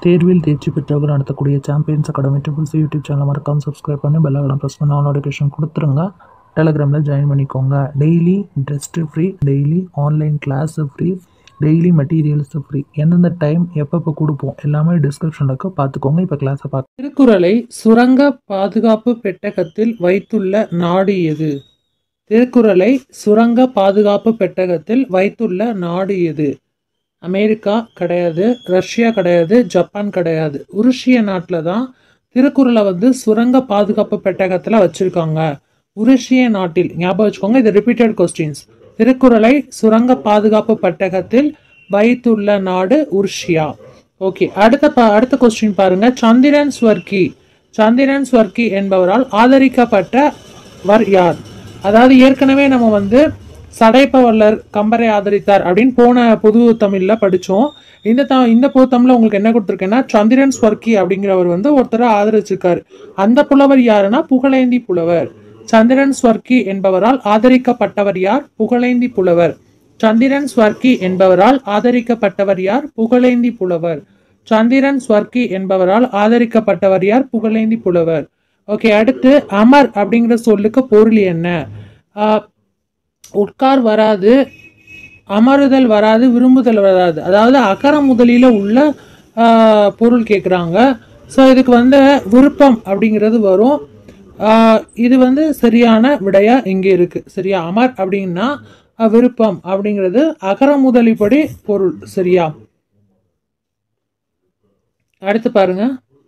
தேர்வில் தேர்ச்சி பெற்றவர்கள் நடத்தக்கூடிய சாம்பியன்ஸ் அகாடமி ட்ரிபிள்ஸ் யூடியூப் சேனலை மறக்காம சப்ஸ்கிரைப் பண்ணி பெல் ஐக்கான ப்ரெஸ் பண்ணி ஆல் நோட்டிஃபிகேஷன் கொடுத்துருங்க டெலகிராமில் ஜாயின் பண்ணிக்கோங்க daily test free daily online class free daily materials free எந்தெந்த டைம் எப்பப்போ கொடுப்போம் எல்லாமே டிஸ்கிரிப்ஷனில் இருக்கு பார்த்துக்கோங்க இப்போ கிளாஸை பார்க்க திருக்குறளை சுரங்க பாதுகாப்பு பெட்டகத்தில் வைத்துள்ள நாடு எது திருக்குறளை சுரங்க பாதுகாப்பு பெட்டகத்தில் வைத்துள்ள நாடு எது அமெரிக்கா கிடையாது ரஷ்யா கிடையாது ஜப்பான் கிடையாது உருஷிய நாட்டில் தான் திருக்குறளை வந்து சுரங்க பாதுகாப்பு பெட்டகத்தில் வச்சுருக்காங்க உருஷிய நாட்டில் ஞாபகம் வச்சுக்கோங்க இது ரிப்பீட்டட் கொஸ்டின்ஸ் திருக்குறளை சுரங்க பாதுகாப்பு பெட்டகத்தில் வைத்துள்ள நாடு உருஷியா ஓகே அடுத்த ப அடுத்த கொஸ்டின் பாருங்க சந்திரன் ஸ்வர்கி சந்திரன் ஸ்வர்கி என்பவரால் ஆதரிக்கப்பட்டவர் யார் அதாவது ஏற்கனவே நம்ம வந்து சடைப்பவல்லர் கம்பரை ஆதரித்தார் அப்படின்னு போன பொது தமிழ்ல படிச்சோம் இந்த த இந்த பொது தமிழ்ல உங்களுக்கு என்ன கொடுத்துருக்கேன்னா சந்திரன் ஸ்வர்கி அப்படிங்கிறவர் வந்து ஒருத்தரை ஆதரிச்சிருக்காரு அந்த புலவர் யாருன்னா புகழேந்தி புலவர் சந்திரன் ஸ்வர்கி என்பவரால் ஆதரிக்கப்பட்டவர் யார் புகழேந்தி புலவர் சந்திரன் ஸ்வர்கி என்பவரால் ஆதரிக்கப்பட்டவர் யார் புகழேந்தி புலவர் சந்திரன் ஸ்வர்கி என்பவரால் ஆதரிக்கப்பட்டவர் யார் புகழேந்தி புலவர் ஓகே அடுத்து அமர் அப்படிங்கிற சொல்லுக்கு பொருள் என்ன ஆஹ், உட்கார் வராது அமருதல் வராது விரும்புதல் வராது அதாவது அகர முதலில உள்ள ஆஹ், பொருள் கேட்குறாங்க ஸோ இதுக்கு வந்து விருப்பம் அப்படிங்கிறது வரும் ஆஹ், இது வந்து சரியான விடையா இங்கே இருக்கு சரியா அமர் அப்படின்னா அஹ், விருப்பம் அப்படிங்கிறது அகர முதலிப்படி பொருள் சரியா அடுத்து பாருங்க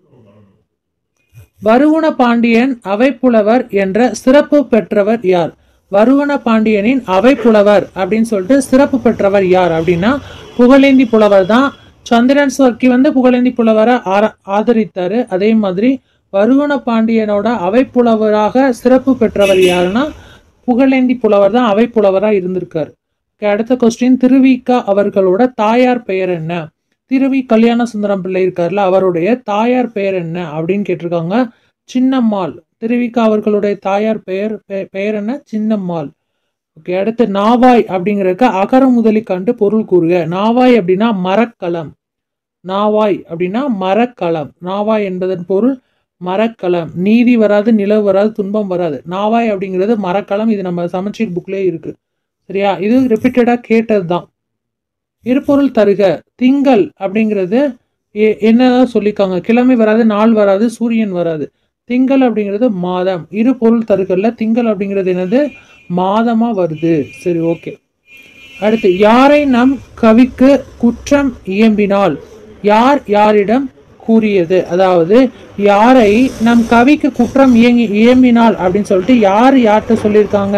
வருகுண பாண்டியன் அவைப்புலவர் என்ற சிறப்பு பெற்றவர் யார் வருகுண பாண்டியனின் அவைப்புலவர் அப்படின்னு சொல்லிட்டு சிறப்பு பெற்றவர் யார் அப்படின்னா புகழேந்தி புலவர் தான் சந்திரன் சொர்க்கி வந்து புகழேந்தி புலவரை ஆர- ஆதரித்தாரு அதே மாதிரி வருகுண பாண்டியனோட அவைப்புலவராக சிறப்பு பெற்றவர் யாருன்னா புகழேந்தி புலவர் தான் அவைப்புலவராக இருந்திருக்காரு Okay, அடுத்த கொஸ்டின் திருவிக்கா அவர்களோட தாயார் பெயர் என்ன திருவி கல்யாண சுந்தரம் பிள்ளை இருக்கார்ல அவருடைய தாயார் பெயர் என்ன அப்படின்னு கேட்டிருக்காங்க சின்னம்மாள் திருவிக்கா அவர்களுடைய தாயார் பெயர் பெ- பெயர் என்ன சின்னம்மாள் ஓகே அடுத்து நாவாய் அப்படிங்கிறதுக்கு அகர முதலி கண்டு பொருள் கூறுக நாவாய் அப்படின்னா மரக்கலம் நாவாய் அப்படின்னா மரக்கலம் நாவாய் என்பதன் பொருள் மரக்கலம் நீதி வராது நிலவு வராது துன்பம் வராது நாவாய் அப்படிங்கிறது மரக்கலம் இது நம்ம சமச்சீர் புக்லேயே இருக்கு சரியா இது ரிப்பீட்டடாக கேட்டது தான் இருபொருள் தருக திங்கள் அப்படிங்கிறது எ- என்னதான் சொல்லியிருக்காங்க கிழமை வராது நாள் வராது சூரியன் வராது திங்கள் அப்படிங்கிறது மாதம் இரு பொருள் தருகல்ல திங்கள் அப்படிங்கிறது என்னது மாதமா வருது சரி ஓகே அடுத்து யாரை நம் கவிக்கு குற்றம் இயம்பினால் யார் யாரிடம் கூறியது அதாவது யாரை நம் கவிக்கு குற்றம் இயங்கி இயம்பினால் அப்படின்னு சொல்லிட்டு யார் யார்கிட்ட சொல்லியிருக்காங்க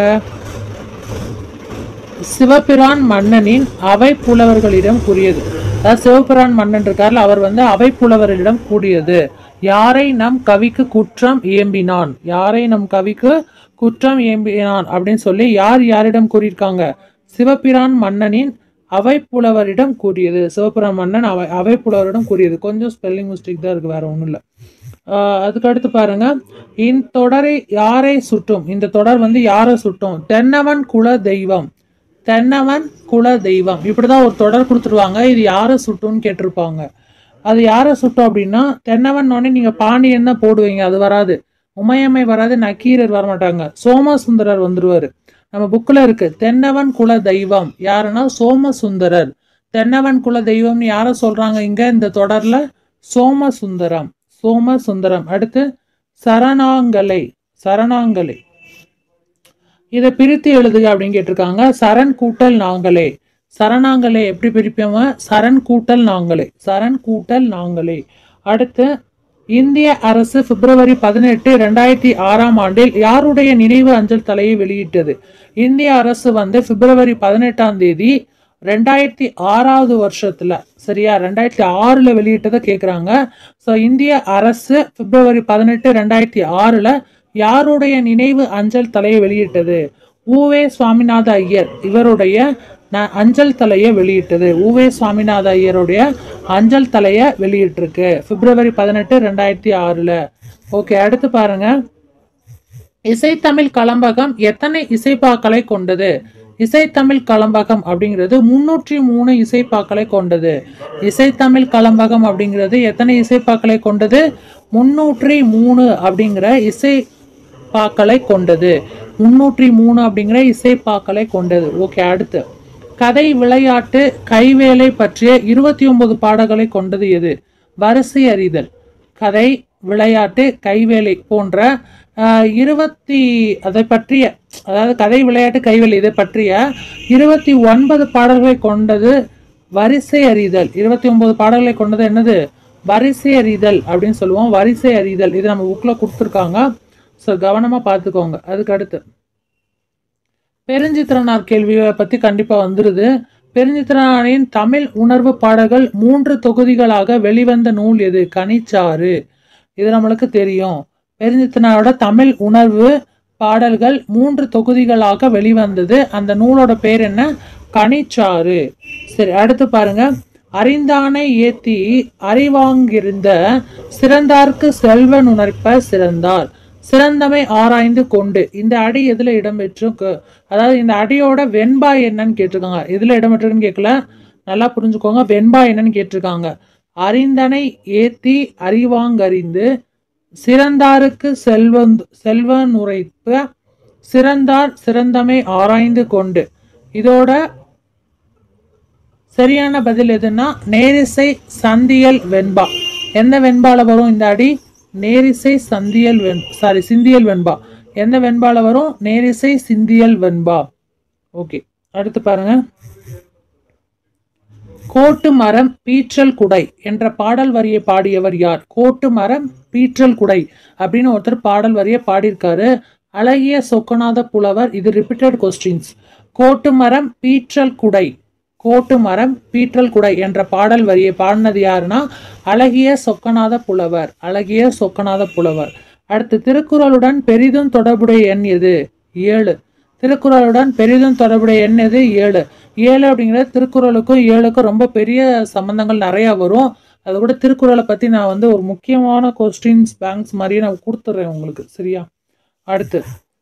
சிவபிரான் மன்னனின் அவை புலவர்களிடம் கூறியது அதாவது சிவபிரான் மன்னன் இருக்கார்ல அவர் வந்து அவை புலவர்களிடம் கூறியது யாரை நம் கவிக்கு குற்றம் இயம்பினான் யாரை நம் கவிக்கு குற்றம் இயம்பினான் அப்படின்னு சொல்லி யார் யாரிடம் கூறியிருக்காங்க சிவபிரான் மன்னனின் அவை புலவரிடம் கூறியது சிவபிரான் மன்னன் அவை அவை புலவரிடம் கூறியது கொஞ்சம் ஸ்பெல்லிங் மிஸ்டேக் தான் இருக்கு வேற ஒன்றும் இல்லை ஆஹ் அதுக்கு அடுத்து பாருங்க இந்த தொடரை யாரை சுட்டும் இந்த தொடர் வந்து யாரை சுட்டும் தென்னவன் குல தெய்வம் தென்னவன் குல தெய்வம் இப்படிதான் ஒரு தொடர் கொடுத்துருவாங்க இது யாரை சுட்டும்னு கேட்டிருப்பாங்க அது யாரை சுட்டும் அப்படின்னா தென்னவன் உடனே நீங்க பாண்டியன் தான் போடுவீங்க அது வராது உமையம்மை வராது நக்கீரர் வரமாட்டாங்க சோமசுந்தரர் வந்துருவாரு நம்ம புக்கில் இருக்கு தென்னவன் குல தெய்வம் யாருன்னா சோமசுந்தரர் தென்னவன் குல தெய்வம்னு யாரை சொல்றாங்க இங்க இந்த தொடர்ல சோமசுந்தரம் சோமசுந்தரம் அடுத்து சரணாங்கலை சரணாங்கலை இதை பிரித்து எழுதுக அப்படின்னு கேட்டிருக்காங்க சரண் கூட்டல் நாங்களே சரணாங்களே எப்படி பிரிப்போம் சரண் கூட்டல் நாங்களே சரண் கூட்டல் நாங்களே அடுத்து இந்திய அரசு பிப்ரவரி பதினெட்டு ரெண்டாயிரத்தி ஆறாம் ஆண்டில் யாருடைய நினைவு அஞ்சல் தலையை வெளியிட்டது இந்திய அரசு வந்து பிப்ரவரி பதினெட்டாம் தேதி ரெண்டாயிரத்தி ஆறாவது வருஷத்துல சரியா ரெண்டாயிரத்தி ஆறுல வெளியிட்டதை கேக்குறாங்க ஸோ இந்திய அரசு பிப்ரவரி பதினெட்டு ரெண்டாயிரத்தி ஆறுல யாருடைய நினைவு அஞ்சல் தலையை வெளியிட்டது ஊவே சுவாமிநாத ஐயர் இவருடைய ந- அஞ்சல் தலையை வெளியிட்டது ஊவே சுவாமிநாத ஐயருடைய அஞ்சல் தலையை வெளியிட்டிருக்கு பிப்ரவரி பதினெட்டு ரெண்டாயிரத்தி ஆறுல ஓகே அடுத்து பாருங்க இசைத்தமிழ் கலம்பகம் எத்தனை இசைப்பாக்களை கொண்டது இசைத்தமிழ் கலம்பகம் அப்படிங்கிறது முன்னூற்றி மூணு இசைப்பாக்களை கொண்டது இசைத்தமிழ் கலம்பகம் அப்படிங்கிறது எத்தனை இசைப்பாக்களை கொண்டது முன்னூற்றி மூணு அப்படிங்கிற இசை பாக்களை கொண்டது முன்னூற்றி மூணு அப்படிங்கிற இசைப்பாக்களை கொண்டது ஓகே அடுத்து கதை விளையாட்டு கைவேலை பற்றிய இருபத்தி ஒன்பது பாடல்களை கொண்டது எது வரிசை அறிதல் கதை விளையாட்டு கைவேலை போன்ற ஆஹ், இருபத்தி அதை பற்றிய அதாவது கதை விளையாட்டு கைவேலை இதை பற்றிய இருபத்தி ஒன்பது பாடல்களை கொண்டது வரிசை அறிதல் இருபத்தி ஒன்பது பாடல்களை கொண்டது என்னது வரிசை அறிதல் அப்படின்னு சொல்லுவோம் வரிசை அறிதல் இது நம்ம புக்கில் கொடுத்துருக்காங்க ஸோ கவனமாக பார்த்துக்கோங்க அதுக்கு அடுத்து பெருஞ்சித்திரனார் கேள்வியை பற்றி கண்டிப்பாக வந்துடுது பெருஞ்சித்திரனாரின் தமிழ் உணர்வு பாடல்கள் மூன்று தொகுதிகளாக வெளிவந்த நூல் எது கனிச்சாறு இது நம்மளுக்கு தெரியும் பெருஞ்சித்திரனாரோட தமிழ் உணர்வு பாடல்கள் மூன்று தொகுதிகளாக வெளிவந்தது அந்த நூலோட பேர் என்ன கனிச்சாறு சரி அடுத்து பாருங்க அறிந்தானை ஏத்தி அறிவாங்கிருந்த சிறந்தார்க்கு செல்வன் உணர்ப்ப சிறந்தார் சிறந்தமை ஆராய்ந்து கொண்டு இந்த அடி எதுல இடம்பெற்று க- அதாவது இந்த அடியோட வெண்பா என்னன்னு கேட்டிருக்காங்க எதுல இடம்பெற்றிருக்குன்னு கேட்கல நல்லா புரிஞ்சுக்கோங்க வெண்பா என்னன்னு கேட்டிருக்காங்க அறிந்தனை ஏத்தி அறிவாங்கறிந்து சிறந்தாருக்கு செல்வன் செல்வன் உரைப்ப சிறந்தார் சிறந்தமை ஆராய்ந்து கொண்டு இதோட சரியான பதில் எதுன்னா நேரிசை சந்தியல் வெண்பா எந்த வெண்பால வரும் இந்த அடி நேரிசை சந்தியல் வெண் சாரி சிந்தியல் வெண்பா எந்த வெண்பால வரும் நேரிசை சிந்தியல் வெண்பா ஓகே அடுத்து பாருங்க கோட்டு மரம் பீற்றல் குடை என்ற பாடல் வரியை பாடியவர் யார் கோட்டு மரம் பீற்றல் குடை அப்படின்னு ஒருத்தர் பாடல் வரியை பாடியிருக்காரு அழகிய சொக்கநாத புலவர் இது ரிப்பீட்டட் கொஸ்டின்ஸ் கோட்டு மரம் பீற்றல் குடை கோட்டு மரம் பீற்றல் குடை என்ற பாடல் வரியை பாடினது யாருன்னா அழகிய சொக்கநாத புலவர் அழகிய சொக்கநாத புலவர் அடுத்து திருக்குறளுடன் பெரிதும் தொடர்புடைய எண் எது ஏழு திருக்குறளுடன் பெரிதும் தொடர்புடைய எண் எது ஏழு ஏழு அப்படிங்கிறது திருக்குறளுக்கும் ஏழுக்கும் ரொம்ப பெரிய சம்பந்தங்கள் நிறைய வரும் அது கூட திருக்குறளை பத்தி நான் வந்து ஒரு முக்கியமான கொஸ்டின்ஸ் பேங்க்ஸ் மாதிரியே நான் கொடுத்துட்றேன் உங்களுக்கு சரியா அடுத்து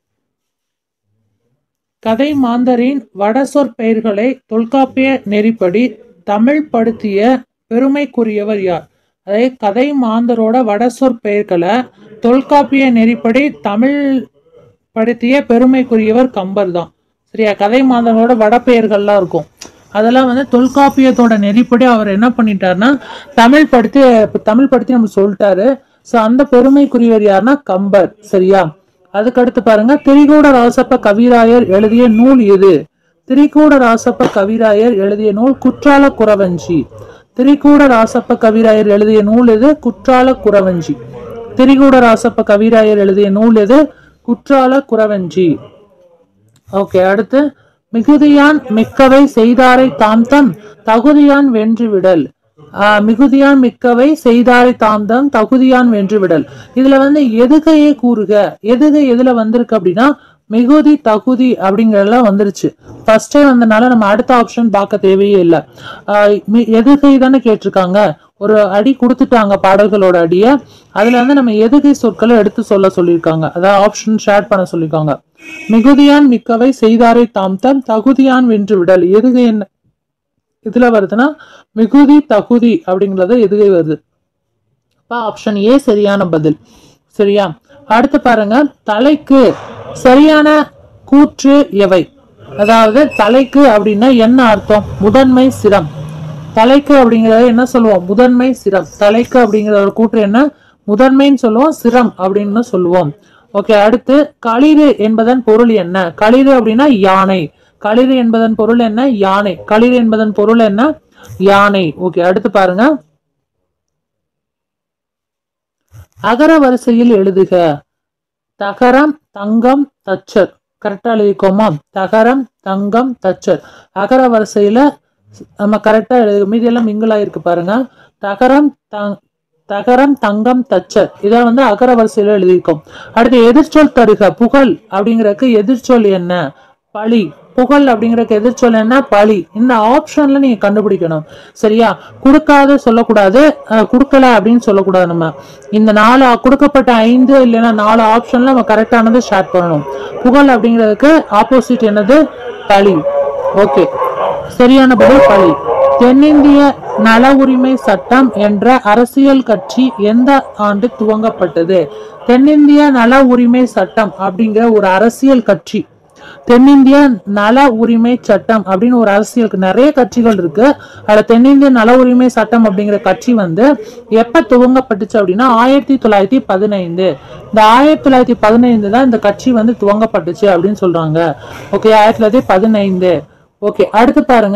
கதை மாந்தரின் வடசொற் பெயர்களை தொல்காப்பிய நெறிப்படி தமிழ் படுத்திய பெருமைக்குரியவர் யார் அதாவது கதை மாந்தரோட வடசொற் பெயர்களை தொல்காப்பிய நெறிப்படி தமிழ் படுத்திய பெருமைக்குரியவர் கம்பர் தான் சரியா கதை மாந்தரோட வடப்பெயர்கள்லாம் இருக்கும் அதெல்லாம் வந்து தொல்காப்பியத்தோட நெறிப்படி அவர் என்ன பண்ணிட்டாருன்னா தமிழ் படுத்தி தமிழ் படுத்தி நம்ம சொல்லிட்டாரு ஸோ அந்த பெருமைக்குரியவர் யாருன்னா கம்பர் சரியா அதுக்கடுத்து பாருங்க திரிகூட ராசப்ப கவிராயர் எழுதிய நூல் எது திரிகூட ராசப்ப கவிராயர் எழுதிய நூல் குற்றால குறவஞ்சி திரிகூட ராசப்ப கவிராயர் எழுதிய நூல் எது குற்றால குறவஞ்சி திரிகூட ராசப்ப கவிராயர் எழுதிய நூல் எது குற்றால குறவஞ்சி ஓகே அடுத்து மிகுதியான் மிக்கவை செய்தாரை தாம் தம் தகுதியான் வென்று விடல் ஆஹ் மிகுதியான் மிக்கவை செய்தாரை தாம் தம் தகுதியான் வென்று விடல் இதுல வந்து எதுகையே கூறுக எதுகை எதுல வந்திருக்கு அப்படின்னா மிகுதி தகுதி அப்படிங்கறதெல்லாம் வந்துருச்சு ஃபர்ஸ்டே வந்தனால நம்ம அடுத்த ஆப்ஷன் பார்க்க தேவையே இல்லை எதுகை தானே கேட்டிருக்காங்க ஒரு அடி கொடுத்துட்டாங்க பாடல்களோட அடிய அதுல வந்து நம்ம எதுகை சொற்களை எடுத்து சொல்ல சொல்லியிருக்காங்க அதாவது ஆப்ஷன் ஷேர் பண்ண சொல்லியிருக்காங்க மிகுதியான் மிக்கவை செய்தாரை தாம் தம் தகுதியான் வென்று விடல் எதுகை என்ன இதுல வருதுன்னா மிகுதி தகுதி அப்படிங்கறது எதுகை வருது அப்ப ஆப்ஷன் ஏ சரியான பதில் சரியா அடுத்து பாருங்க தலைக்கு சரியான கூற்று எவை அதாவது தலைக்கு அப்படின்னா என்ன அர்த்தம் முதன்மை சிரம் தலைக்கு அப்படிங்கறத என்ன சொல்லுவோம் முதன்மை சிரம் தலைக்கு அப்படிங்கிற ஒரு கூற்று என்ன முதன்மைன்னு சொல்லுவோம் சிரம் அப்படின்னு சொல்லுவோம் ஓகே அடுத்து களிறு என்பதன் பொருள் என்ன களிறு அப்படின்னா யானை களிறு என்பதன் பொருள் என்ன யானை களிறு என்பதன் பொருள் என்ன யானை ஓகே அடுத்து பாருங்க அகர வரிசையில் எழுதுக தகரம் தங்கம் தச்சர் கரெக்டா எழுதிக்கோமா தகரம் தங்கம் தச்சர் அகர வரிசையில நம்ம கரெக்டா எழுது மீதி எல்லாம் மிங்கிள் ஆயிருக்கு பாருங்க தகரம் தங் தகரம் தங்கம் தச்சர் இதை வந்து அகர வரிசையில எழுதியிருக்கோம் அடுத்து எதிர்ச்சொல் தருக புகழ் அப்படிங்கறதுக்கு எதிர்ச்சொல் என்ன பழி புகழ் அப்படிங்கறதுக்கு எதிர்ச்சொல் என்ன பழி இந்த ஆப்ஷன்ல நீங்க கண்டுபிடிக்கணும் சரியா கொடுக்காத சொல்லக்கூடாது அஹ், கொடுக்கல அப்படின்னு சொல்லக்கூடாது நம்ம இந்த நாலு கொடுக்கப்பட்ட ஐந்து இல்லைன்னா நாலு ஆப்ஷன்ல நம்ம கரெக்டானது ஷேர் பண்ணணும் புகழ் அப்படிங்கிறதுக்கு ஆப்போசிட் என்னது களி ஓகே சரியான பதில் களி தென்னிந்திய நல உரிமை சட்டம் என்ற அரசியல் கட்சி எந்த ஆண்டு துவங்கப்பட்டது தென்னிந்திய நல உரிமை சட்டம் அப்படிங்கிற ஒரு அரசியல் கட்சி தென்னிந்திய நல உரிமை சட்டம் அப்படின்னு ஒரு அரசியலுக்கு நிறைய கட்சிகள் இருக்கு அதுல தென்னிந்திய நல உரிமை சட்டம் அப்படிங்கிற கட்சி வந்து எப்ப துவங்கப்பட்டுச்சு அப்படின்னா ஆயிரத்தி தொள்ளாயிரத்தி பதினைந்து இந்த ஆயிரத்தி தொள்ளாயிரத்தி பதினைந்து தான் இந்த கட்சி வந்து துவங்கப்பட்டுச்சு அப்படின்னு சொல்றாங்க ஓகே ஆயிரத்தி தொள்ளாயிரத்தி பதினைந்து ஓகே அடுத்து பாருங்க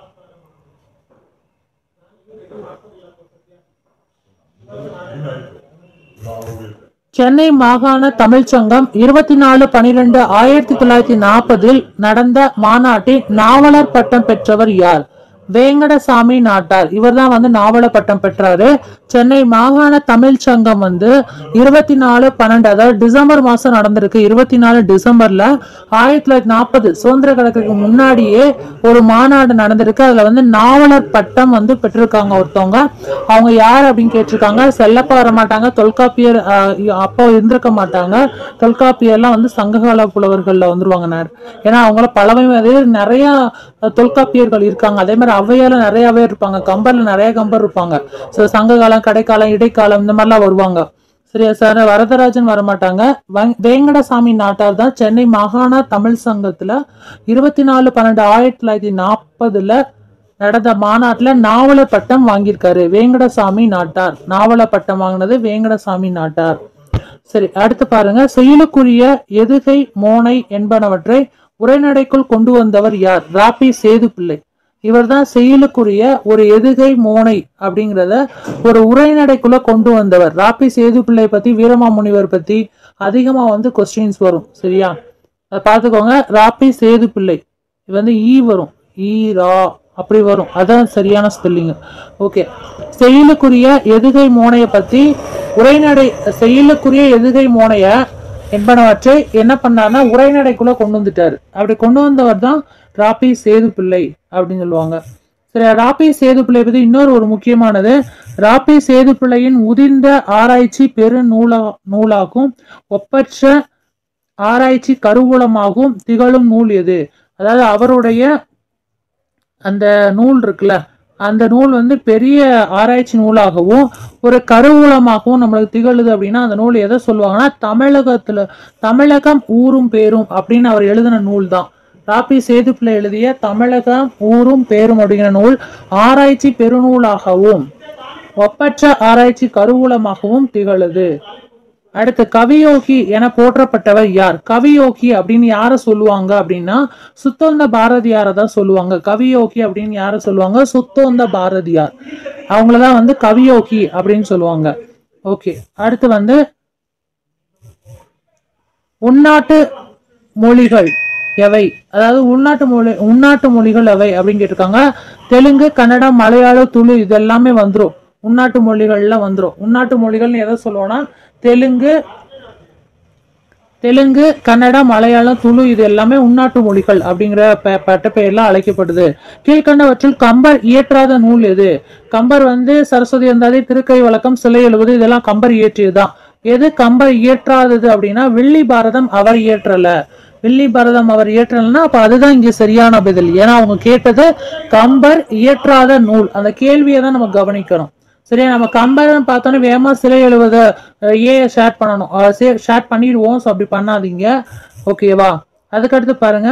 சென்னை மாகாண தமிழ்ச் சங்கம் இருபத்தி நாலு பனிரெண்டு ஆயிரத்தி தொள்ளாயிரத்தி நாற்பதில் நடந்த மாநாட்டில் நாவலர் பட்டம் பெற்றவர் யார் வேங்கடசாமி நாட்டார் இவர்தான் வந்து நாவல பட்டம் பெற்றாரு சென்னை மாகாண தமிழ் சங்கம் வந்து இருபத்தி நாலு பன்னெண்டு அதாவது டிசம்பர் மாசம் நடந்திருக்கு இருபத்தி நாலு டிசம்பர்ல ஆயிரத்தி தொள்ளாயிரத்தி நாற்பது சுதந்திர கணக்குக்கு முன்னாடியே ஒரு மாநாடு நடந்திருக்கு அதுல வந்து நாவலர் பட்டம் வந்து பெற்றிருக்காங்க ஒருத்தவங்க அவங்க யார் அப்படின்னு கேட்டிருக்காங்க செல்லப்பா வர மாட்டாங்க தொல்காப்பியர் ஆஹ், அப்போ இருந்திருக்க மாட்டாங்க தொல்காப்பியர்லாம் வந்து சங்ககால புலவர்கள்ல வந்துருவாங்க நேர். ஏன்னா அவங்கள பழமை அதே நிறைய அஹ், தொல்காப்பியர்கள் இருக்காங்க அதே மாதிரி ஔவையால நிறையவே இருப்பாங்க கம்பர்ல நிறைய கம்பர் இருப்பாங்க ஸோ சங்ககாலம் கடைக்காலம் இடைக்காலம் இந்த மாதிரிலாம் வருவாங்க சரியா சார் வரதராஜன் வரமாட்டாங்க வங்- வேங்கடசாமி நாட்டார் தான் சென்னை மாகாண தமிழ் சங்கத்துல இருபத்தி நாலு பன்னெண்டு ஆயிரத்தி தொள்ளாயிரத்தி நாற்பதுல நடந்த மாநாட்டுல நாவலர் பட்டம் வாங்கியிருக்காரு வேங்கடசாமி நாட்டார் நாவல பட்டம் வாங்கினது வேங்கடசாமி நாட்டார் சரி அடுத்து பாருங்க செயலுக்குரிய எதுகை மோனை என்பனவற்றை உரைநடைக்குள் கொண்டு வந்தவர் யார் ராபி சேது பிள்ளை இவர்தான் செயலுக்குரிய ஒரு எதுகை மோனை அப்படிங்கிறத ஒரு உரைநடைக்குள்ள கொண்டு வந்தவர் ராபி சேது பிள்ளை பத்தி வீரமாமுனிவர் பத்தி அதிகமா வந்து கொஸ்டின்ஸ் வரும் சரியா அதை பார்த்துக்கோங்க ராபி சேது பிள்ளை இது வந்து ஈ வரும் ஈ ரா அப்படி வரும் அதான் சரியான ஸ்பெல்லிங் ஓகே செயலுக்குரிய எதுகை மோனைய பத்தி உரைநடை செயலுக்குரிய எதுகை மோனைய என்பனவற்றை என்ன பண்ணாருன்னா உரைநடைக்குள்ள கொண்டு வந்துட்டாரு அப்படி கொண்டு வந்தவர் தான் ராபி சேது பிள்ளை அப்படின்னு சொல்லுவாங்க சரி ராபி சேது பிள்ளை பத்தி இன்னொரு ஒரு முக்கியமானது ராபி சேது பிள்ளையின் உதிர்ந்த ஆராய்ச்சி பெரு நூலா நூலாகும் ஒப்பற்ற ஆராய்ச்சி கருவூலமாகவும் திகழும் நூல் எது அதாவது அவருடைய அந்த நூல் இருக்குல்ல அந்த நூல் வந்து பெரிய ஆராய்ச்சி நூலாகவும் ஒரு கருவூலமாகவும் நம்மளுக்கு திகழுது அப்படின்னா அந்த நூல் எதை சொல்லுவாங்கன்னா தமிழகத்துல தமிழகம் ஊரும் பேரும் அப்படின்னு அவர் எழுதின நூல் தான் ராபி சேதுப்பிள்ளை எழுதிய தமிழகம் ஊரும் பேரும் அப்படிங்கிற நூல் ஆராய்ச்சி பெருநூலாகவும் ஒப்பற்ற ஆராய்ச்சி கருவூலமாகவும் திகழுது அடுத்து கவியோகி என போற்றப்பட்டவர் யார் கவியோகி அப்படின்னு யார சொல்லுவாங்க அப்படின்னா சுத்தோந்த பாரதியாரை தான் சொல்லுவாங்க கவியோகி அப்படின்னு யார சொல்லுவாங்க சுத்தோந்த பாரதியார் அவங்களதான் வந்து கவியோகி அப்படின்னு சொல்லுவாங்க ஓகே அடுத்து வந்து உள்நாட்டு மொழிகள் எவை அதாவது உள்நாட்டு மொழி உள்நாட்டு மொழிகள் எவை அப்படின்னு கேட்டிருக்காங்க தெலுங்கு கன்னடம் மலையாளம் துளு இது எல்லாமே வந்துரும் உள்நாட்டு மொழிகள்ல வந்துரும் உள்நாட்டு மொழிகள்னு எதை சொல்லுவோம்னா தெலுங்கு தெலுங்கு கன்னடம் மலையாளம் துளு இது எல்லாமே உள்நாட்டு மொழிகள் அப்படிங்கிற பெ- பட்ட பெயர்ல அழைக்கப்படுது கீழ்கண்டவற்றில் கம்பர் இயற்றாத நூல் எது கம்பர் வந்து சரஸ்வதி அந்தாதி திருக்கை வழக்கம் சிலை எழுவது இதெல்லாம் கம்பர் இயற்றியதுதான் எது கம்பர் இயற்றாதது அப்படின்னா வெள்ளி பாரதம் அவர் இயற்றல வெள்ளி பாரதம் அவர் இயற்றலைன்னா அப்ப அதுதான் இங்க சரியான பதில் ஏன்னா அவங்க கேட்டது கம்பர் இயற்றாத நூல் அந்த கேள்வியை தான் நம்ம கவனிக்கணும் சரியா நம்ம கம்பேர்னு பார்த்தோன்னே வேகமா சிலை எழுவத ஏ ஷேர் பண்ணணும் ஷேர் பண்ணிடுவோம் ஸோ அப்படி பண்ணாதீங்க ஓகேவா அதுக்கடுத்து பாருங்க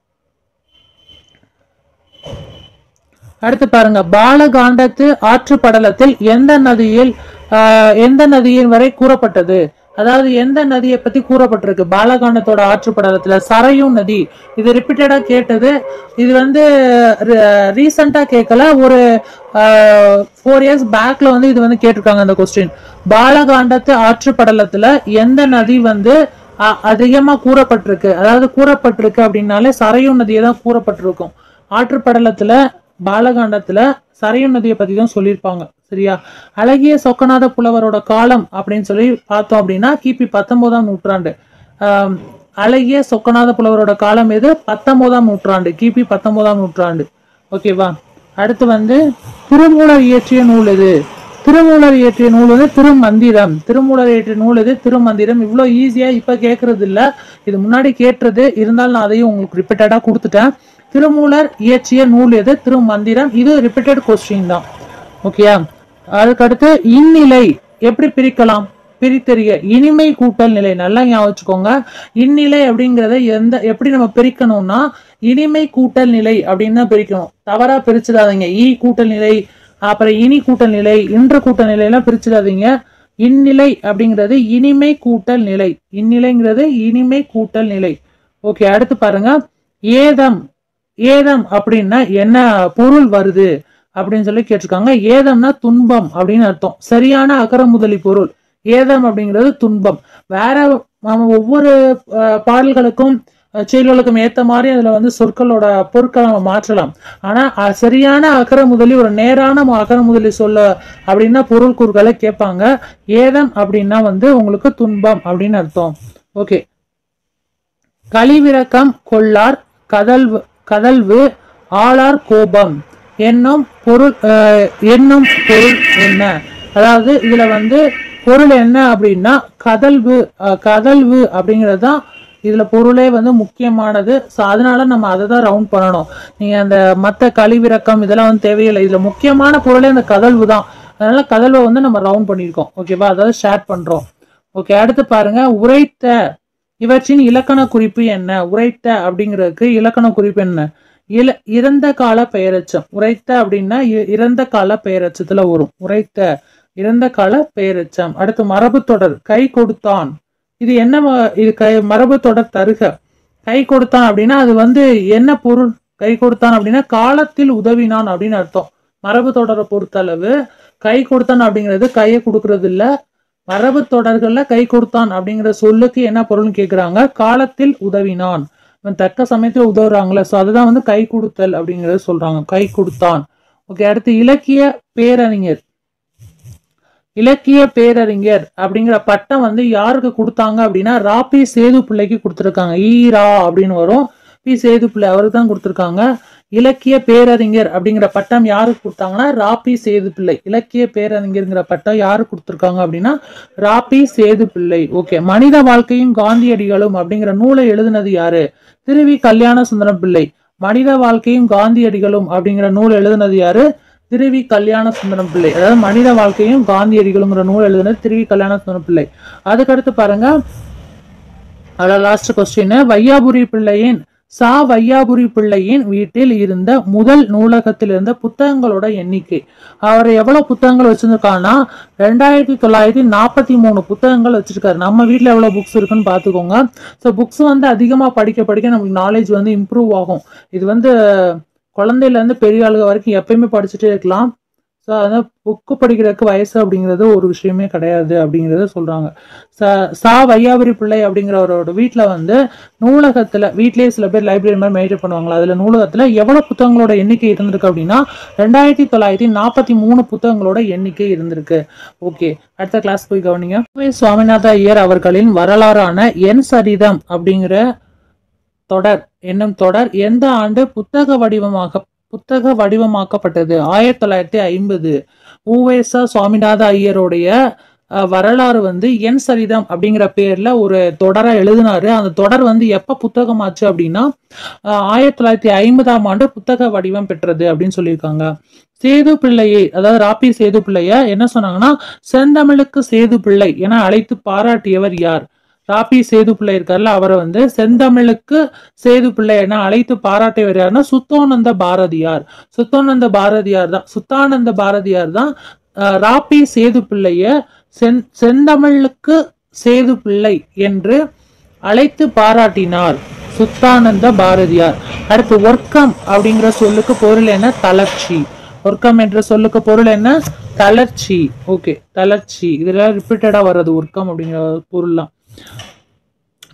அடுத்து பாருங்க பாலகாண்டத்து ஆற்று படலத்தில் எந்த நதியில் ஆஹ், எந்த நதியின் வரை கூறப்பட்டது அதாவது எந்த நதியை பத்தி கூறப்பட்டிருக்கு பாலகாண்டத்தோட ஆற்று படலத்துல சரையு நதி இது ரிப்பீட்டடா கேட்டது இது வந்து ரீசெண்டா கேட்கல ஒரு ஃபோர் இயர்ஸ் பேக்ல வந்து இது வந்து கேட்டிருக்காங்க அந்த கொஸ்டின் பாலகாண்டத்து ஆற்று படலத்துல எந்த நதி வந்து அ- அதிகமா கூறப்பட்டிருக்கு அதாவது கூறப்பட்டிருக்கு அப்படின்னாலே சரையு நதியை தான் கூறப்பட்டிருக்கும் ஆற்றுப்படலத்துல பாலகாண்டத்துல சரையு நதியை பத்தி தான் சொல்லியிருப்பாங்க சரியா அழகிய சொக்கநாத புலவரோட காலம் அப்படின்னு சொல்லி பார்த்தோம் அப்படின்னா கிபி பத்தொன்பதாம் நூற்றாண்டு ஆம், அழகிய சொக்கநாத புலவரோட காலம் எது பத்தொன்பதாம் நூற்றாண்டு கிபி பத்தொன்பதாம் நூற்றாண்டு ஓகேவா அடுத்து வந்து திருமூலர் இயற்றிய நூல் எது திருமூலர் இயற்றிய நூல் வந்து திருமந்திரம் திருமூலர் இயற்றிய நூல் இது திருமந்திரம் இவ்வளோ ஈஸியா இப்ப கேட்கறது இல்ல இது முன்னாடி கேட்டது இருந்தாலும் நான் அதையும் உங்களுக்கு ரிப்பீட்டடா கொடுத்துட்டேன் திருமூலர் இயற்றிய நூல் எது திருமந்திரம் இது ரிப்பீட்டட் கொஸ்டின் தான் ஓகேயா அதுக்கடுத்து இந்நிலை எப்படி பிரிக்கலாம் பிரித்தறிய இனிமை கூட்டல் நிலை நல்லா ஞாபகம் வச்சுக்கோங்க இந்நிலை அப்படிங்கறத எந்த எப்படி நம்ம பிரிக்கணும்னா இனிமை கூட்டல் நிலை அப்படின்னு தான் பிரிக்கணும் தவறா பிரிச்சிடாதீங்க ஈ கூட்டல் நிலை அப்புறம் இனி கூட்டல் நிலை இன்று கூட்டல் நிலை எல்லாம் பிரிச்சிடாதீங்க இந்நிலை அப்படிங்கிறது இனிமை கூட்டல் நிலை இந்நிலைங்கிறது இனிமை கூட்டல் நிலை ஓகே அடுத்து பாருங்க ஏதம் ஏதம் அப்படின்னா என்ன பொருள் வருது அப்படின்னு சொல்லி கேட்டிருக்காங்க ஏதம்னா துன்பம் அப்படின்னு அர்த்தம் சரியான அகர முதலி பொருள் ஏதம் அப்படிங்கிறது துன்பம் வேற நம்ம ஒவ்வொரு அஹ், பாடல்களுக்கும் அஹ், செயல்களுக்கும் ஏத்த மாதிரி அதுல வந்து சொற்களோட பொருட்களை நம்ம மாற்றலாம் ஆனா அஹ், சரியான அகர முதலி ஒரு நேரான அகர முதலி சொல்ல அப்படின்னா பொருள் கூறுகளை கேட்பாங்க ஏதம் அப்படின்னா வந்து உங்களுக்கு துன்பம் அப்படின்னு அர்த்தம் ஓகே கலிவிரக்கம் கொள்ளார் கதல்வு கதல்வு ஆளார் கோபம் என்னும் பொருள் அஹ், என்னும் பொருள் என்ன அதாவது இதுல வந்து பொருள் என்ன அப்படின்னா கதல்வு அஹ், கதல்வு அப்படிங்கிறது தான் இதுல பொருளே வந்து முக்கியமானது ஸோ அதனால நம்ம அதை தான் ரவுண்ட் பண்ணணும் நீங்க அந்த மற்ற கழிவிறக்கம் இதெல்லாம் வந்து தேவையில்லை இதுல முக்கியமான பொருளே அந்த கதல்வு தான் அதனால கதல்வை வந்து நம்ம ரவுண்ட் பண்ணியிருக்கோம் ஓகேவா அதாவது ஷேர் பண்றோம் ஓகே அடுத்து பாருங்க உரைத்த இவற்றின் இலக்கண குறிப்பு என்ன உரைத்த அப்படிங்கிறதுக்கு இலக்கண குறிப்பு என்ன இல இறந்த கால பெயரச்சம் உரைத்த அப்படின்னா இ- இறந்த கால பெயரச்சத்துல வரும் உரைத்த இறந்த கால பெயரச்சம் அடுத்து மரபு தொடர் கை கொடுத்தான் இது என்ன ம- இது கை மரபு தொடர் தருக கை கொடுத்தான் அப்படின்னா அது வந்து என்ன பொருள் கை கொடுத்தான் அப்படின்னா காலத்தில் உதவினான் அப்படின்னு அர்த்தம் மரபு தொடரை பொறுத்தளவு கை கொடுத்தான் அப்படிங்கிறது கையை கொடுக்கறது இல்ல மரபு தொடர்கள்ல கை கொடுத்தான் அப்படிங்கிற சொல்லுக்கு என்ன பொருள்னு கேக்குறாங்க காலத்தில் உதவினான் இவன் தக்க சமயத்துல உதவுறாங்களே சோ அதுதான் வந்து கை கொடுத்தல் அப்படிங்கறத சொல்றாங்க கை கொடுத்தான் ஓகே அடுத்து இலக்கிய பேரறிஞர் இலக்கிய பேரறிஞர் அப்படிங்கிற பட்டம் வந்து யாருக்கு கொடுத்தாங்க அப்படின்னா ராபி சேது பிள்ளைக்கு கொடுத்துருக்காங்க ஈரா அப்படின்னு வரும் பி சேது பிள்ளை அவருக்கு தான் கொடுத்துருக்காங்க இலக்கிய பேரறிஞர் அப்படிங்கிற பட்டம் யாருக்கு கொடுத்தாங்கன்னா ராபி சேது பிள்ளை இலக்கிய பேரறிஞர்ங்கிற பட்டம் யாருக்கு கொடுத்துருக்காங்க அப்படின்னா ராபி சேது பிள்ளை ஓகே மனித வாழ்க்கையும் காந்தியடிகளும் அப்படிங்கிற நூலை எழுதினது யாரு திருவி கல்யாண சுந்தரம் பிள்ளை மனித வாழ்க்கையும் காந்தியடிகளும் அப்படிங்கிற நூல் எழுதினது யாரு திருவி கல்யாண சுந்தரம் பிள்ளை அதாவது மனித வாழ்க்கையும் காந்தியடிகளுங்கிற நூல் எழுதினது திருவி கல்யாண சுந்தரம் பிள்ளை அதுக்கடுத்து பாருங்க அத லாஸ்ட் கொஸ்டின் வையாபுரி பிள்ளையின் சா வையாபுரி பிள்ளையின் வீட்டில் இருந்த முதல் நூலகத்தில் இருந்த புத்தகங்களோட எண்ணிக்கை அவர் எவ்வளவு புத்தகங்கள் வச்சிருக்காருன்னா ரெண்டாயிரத்தி தொள்ளாயிரத்தி நாற்பத்தி மூணு புத்தகங்கள் வச்சிருக்காரு நம்ம வீட்ல எவ்வளவு புக்ஸ் இருக்குன்னு பாத்துக்கோங்க ஸோ புக்ஸ் வந்து அதிகமா படிக்க படிக்க நமக்கு நாலேஜ் வந்து இம்ப்ரூவ் ஆகும் இது வந்து குழந்தையில இருந்து பெரிய ஆளுக வரைக்கும் எப்பயுமே படிச்சுட்டே இருக்கலாம் ஸோ அதான் புக்கு படிக்கிறதுக்கு வயசு அப்படிங்கிறது ஒரு விஷயமே கிடையாது அப்படிங்கிறத சொல்றாங்க ச- சா வையாபுரி பிள்ளை அப்படிங்கிறவரோட வீட்டில் வந்து நூலகத்துல வீட்லயே சில பேர் லைப்ரரி மாதிரி மெயின்டைன் பண்ணுவாங்களா அதுல நூலகத்துல எவ்வளவு புத்தகங்களோட எண்ணிக்கை இருந்திருக்கு அப்படின்னா ரெண்டாயிரத்தி தொள்ளாயிரத்தி நாற்பத்தி மூணு புத்தகங்களோட எண்ணிக்கை இருந்திருக்கு ஓகே அடுத்த கிளாஸ் போய் கவனிங்க வே. சுவாமிநாத ஐயர் அவர்களின் வரலாறான என் சரிதம் அப்படிங்கிற தொடர் என்னும் தொடர் எந்த ஆண்டு புத்தக வடிவமாக புத்தக வடிவமாக்கப்பட்டது ஆயிரத்தி தொள்ளாயிரத்தி ஐம்பது ஊவேசா சுவாமிநாத ஐயருடைய அஹ், வரலாறு வந்து என் சரிதம் அப்படிங்கிற பேர்ல ஒரு தொடரை எழுதினாரு அந்த தொடர் வந்து எப்ப புத்தகமாச்சு அப்படின்னா அஹ், ஆயிரத்தி தொள்ளாயிரத்தி ஐம்பதாம் ஆண்டு புத்தக வடிவம் பெற்றது அப்படின்னு சொல்லியிருக்காங்க சேது பிள்ளையை அதாவது ராபி சேது பிள்ளைய என்ன சொன்னாங்கன்னா செந்தமிழுக்கு சேது பிள்ளை என அழைத்து பாராட்டியவர் யார் ராபி சேது பிள்ளை இருக்கார்ல அவரை வந்து செந்தமிழுக்கு சேது பிள்ளை என அழைத்து பாராட்டியவர் யாருன்னா சுத்தோனந்த பாரதியார் சுத்தோனந்த பாரதியார் தான் சுத்தானந்த பாரதியார் தான் அஹ், ராபி சேது பிள்ளைய செந் செந்தமிழுக்கு சேது பிள்ளை என்று அழைத்து பாராட்டினார் சுத்தானந்த பாரதியார் அடுத்து ஒர்க்கம் அப்படிங்கிற சொல்லுக்கு பொருள் என்ன தளர்ச்சி ஒர்க்கம் என்ற சொல்லுக்கு பொருள் என்ன தளர்ச்சி ஓகே தளர்ச்சி இதுல ரிப்பீட்டடா வர்றது ஒர்க்கம் அப்படிங்கிற பொருள்லாம்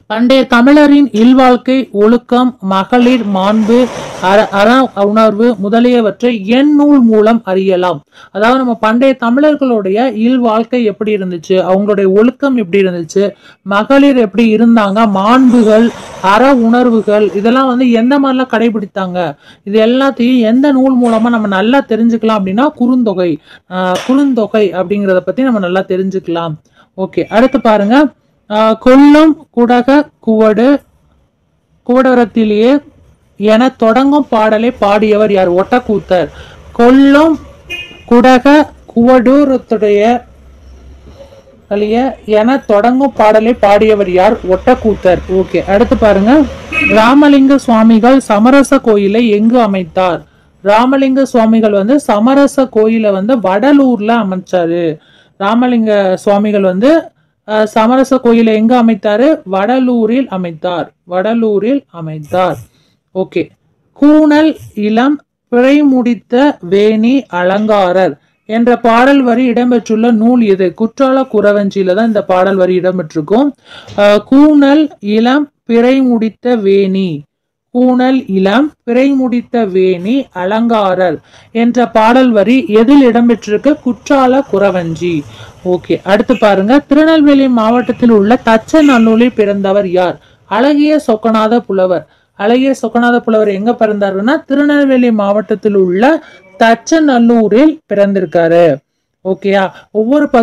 பண்டைய தமிழரின் இல்வாழ்க்கை ஒழுக்கம் மகளிர் மாண்பு அற அற உணர்வு முதலியவற்றை என் நூல் மூலம் அறியலாம் அதாவது நம்ம பண்டைய தமிழர்களுடைய இல்வாழ்க்கை எப்படி இருந்துச்சு அவங்களுடைய ஒழுக்கம் எப்படி இருந்துச்சு மகளிர் எப்படி இருந்தாங்க மாண்புகள் அற உணர்வுகள் இதெல்லாம் வந்து எந்த மாதிரிலாம் கடைபிடித்தாங்க இது எல்லாத்தையும் எந்த நூல் மூலமா நம்ம நல்லா தெரிஞ்சுக்கலாம் அப்படின்னா குறுந்தொகை ஆஹ் குறுந்தொகை அப்படிங்கிறத பத்தி நம்ம நல்லா தெரிஞ்சுக்கலாம் ஓகே அடுத்து பாருங்க ஆஹ் கொல்லம் குடக குவடு குவடரத்திலேயே என தொடங்கும் பாடலை பாடியவர் யார் ஒட்டக்கூத்தர் கொல்லம் குடக குவடூரத்துடைய அழிய என தொடங்கும் பாடலை பாடியவர் யார் ஒட்டக்கூத்தர் ஓகே அடுத்து பாருங்க ராமலிங்க சுவாமிகள் சமரச கோயிலை எங்கு அமைத்தார் ராமலிங்க சுவாமிகள் வந்து சமரச கோயிலை வந்து வடலூர்ல அமைச்சாரு ராமலிங்க சுவாமிகள் வந்து அஹ், சமரச கோயிலை எங்க அமைத்தாரு வடலூரில் அமைத்தார் வடலூரில் அமைத்தார் ஓகே கூணல் இளம் பிறை முடித்த வேணி அலங்காரர் என்ற பாடல் வரி இடம்பெற்றுள்ள நூல் எது குற்றால குறவஞ்சியில தான் இந்த பாடல் வரி இடம்பெற்றிருக்கும் அஹ், கூணல் இளம் பிறை முடித்த வேணி கூணல் இளம் பிறை முடித்த வேணி அலங்காரர் என்ற பாடல் வரி எதில் இடம்பெற்றிருக்கு குற்றால குறவஞ்சி ஓகே அடுத்து பாருங்க திருநெல்வேலி மாவட்டத்தில் உள்ள தச்சநல்லூரில் பிறந்தவர் யார் அழகிய சொக்கநாத புலவர் அழகிய சொக்கநாத புலவர் எங்க பிறந்தாருன்னா திருநெல்வேலி மாவட்டத்தில் உள்ள தச்சநல்லூரில் பிறந்திருக்காரு ஓகேயா ஒவ்வொரு